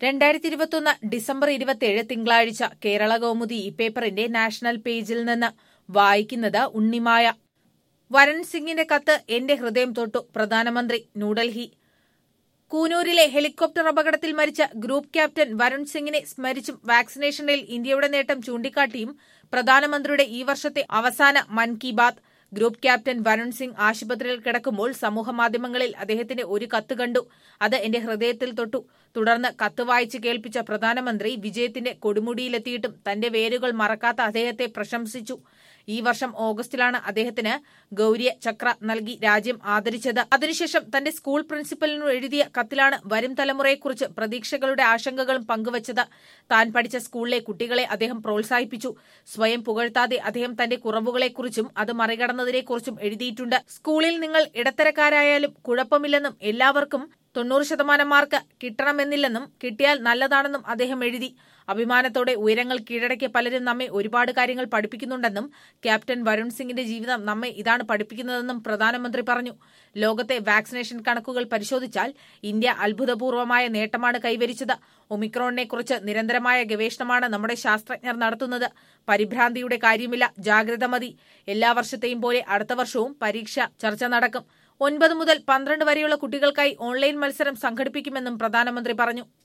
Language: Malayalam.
രണ്ടായിരത്തി ഇരുപത്തൊന്ന് ഡിസംബർ ഇരുപത്തിയേഴ് തിങ്കളാഴ്ച കേരള കൗമുദി ഈ പേപ്പറിന്റെ നാഷണൽ പേജിൽ നിന്ന് വായിക്കുന്നത് ഉണ്ണിമായ വരൺ സിംഗിന്റെ കത്ത് എന്റെ ഹൃദയം തൊട്ടു പ്രധാനമന്ത്രി ന്യൂഡൽഹി കൂനൂരിലെ ഹെലികോപ്റ്റർ അപകടത്തിൽ മരിച്ച ഗ്രൂപ്പ് ക്യാപ്റ്റൻ വരുൺ സിംഗിനെ സ്മരിച്ചും വാക്സിനേഷനിൽ ഇന്ത്യയുടെ നേട്ടം ചൂണ്ടിക്കാട്ടിയും പ്രധാനമന്ത്രിയുടെ ഈ വർഷത്തെ അവസാന മൻ കി ബാത് ഗ്രൂപ്പ് ക്യാപ്റ്റൻ വരുൺ സിംഗ് ആശുപത്രിയിൽ കിടക്കുമ്പോൾ സമൂഹമാധ്യമങ്ങളിൽ അദ്ദേഹത്തിന്റെ ഒരു കത്ത് കണ്ടു അത് എന്റെ ഹൃദയത്തിൽ തൊട്ടു തുടർന്ന് കത്ത് വായിച്ച് കേൾപ്പിച്ച പ്രധാനമന്ത്രി വിജയത്തിന്റെ കൊടുമുടിയിലെത്തിയിട്ടും തന്റെ വേരുകൾ മറക്കാത്ത അദ്ദേഹത്തെ പ്രശംസിച്ചു ഈ വർഷം ഓഗസ്റ്റിലാണ് അദ്ദേഹത്തിന് ഗൌര്യ ചക്ര നൽകി രാജ്യം ആദരിച്ചത് അതിനുശേഷം തന്റെ സ്കൂൾ പ്രിൻസിപ്പലിനു എഴുതിയ കത്തിലാണ് വരും തലമുറയെക്കുറിച്ച് പ്രതീക്ഷകളുടെ ആശങ്കകളും പങ്കുവച്ചത് താൻ പഠിച്ച സ്കൂളിലെ കുട്ടികളെ അദ്ദേഹം പ്രോത്സാഹിപ്പിച്ചു സ്വയം പുകഴ്ത്താതെ അദ്ദേഹം തന്റെ കുറവുകളെക്കുറിച്ചും അത് മറികടന്നതിനെക്കുറിച്ചും എഴുതിയിട്ടുണ്ട് സ്കൂളിൽ നിങ്ങൾ ഇടത്തരക്കാരായാലും കുഴപ്പമില്ലെന്നും എല്ലാവർക്കും തൊണ്ണൂറ് ശതമാനം മാർക്ക് കിട്ടണമെന്നില്ലെന്നും കിട്ടിയാൽ നല്ലതാണെന്നും അദ്ദേഹം എഴുതി അഭിമാനത്തോടെ ഉയരങ്ങൾ കീഴടക്കിയ പലരും നമ്മെ ഒരുപാട് കാര്യങ്ങൾ പഠിപ്പിക്കുന്നുണ്ടെന്നും ക്യാപ്റ്റൻ വരുൺ സിംഗിന്റെ ജീവിതം നമ്മെ ഇതാണ് പഠിപ്പിക്കുന്നതെന്നും പ്രധാനമന്ത്രി പറഞ്ഞു ലോകത്തെ വാക്സിനേഷൻ കണക്കുകൾ പരിശോധിച്ചാൽ ഇന്ത്യ അത്ഭുതപൂർവമായ നേട്ടമാണ് കൈവരിച്ചത് ഒമിക്രോണിനെക്കുറിച്ച് നിരന്തരമായ ഗവേഷണമാണ് നമ്മുടെ ശാസ്ത്രജ്ഞർ നടത്തുന്നത് പരിഭ്രാന്തിയുടെ കാര്യമില്ല ജാഗ്രത മതി എല്ലാ വർഷത്തെയും പോലെ അടുത്ത വർഷവും പരീക്ഷ ചർച്ച നടക്കും ഒൻപത് മുതൽ പന്ത്രണ്ട് വരെയുള്ള കുട്ടികൾക്കായി ഓൺലൈൻ മത്സരം സംഘടിപ്പിക്കുമെന്നും പ്രധാനമന്ത്രി പറഞ്ഞു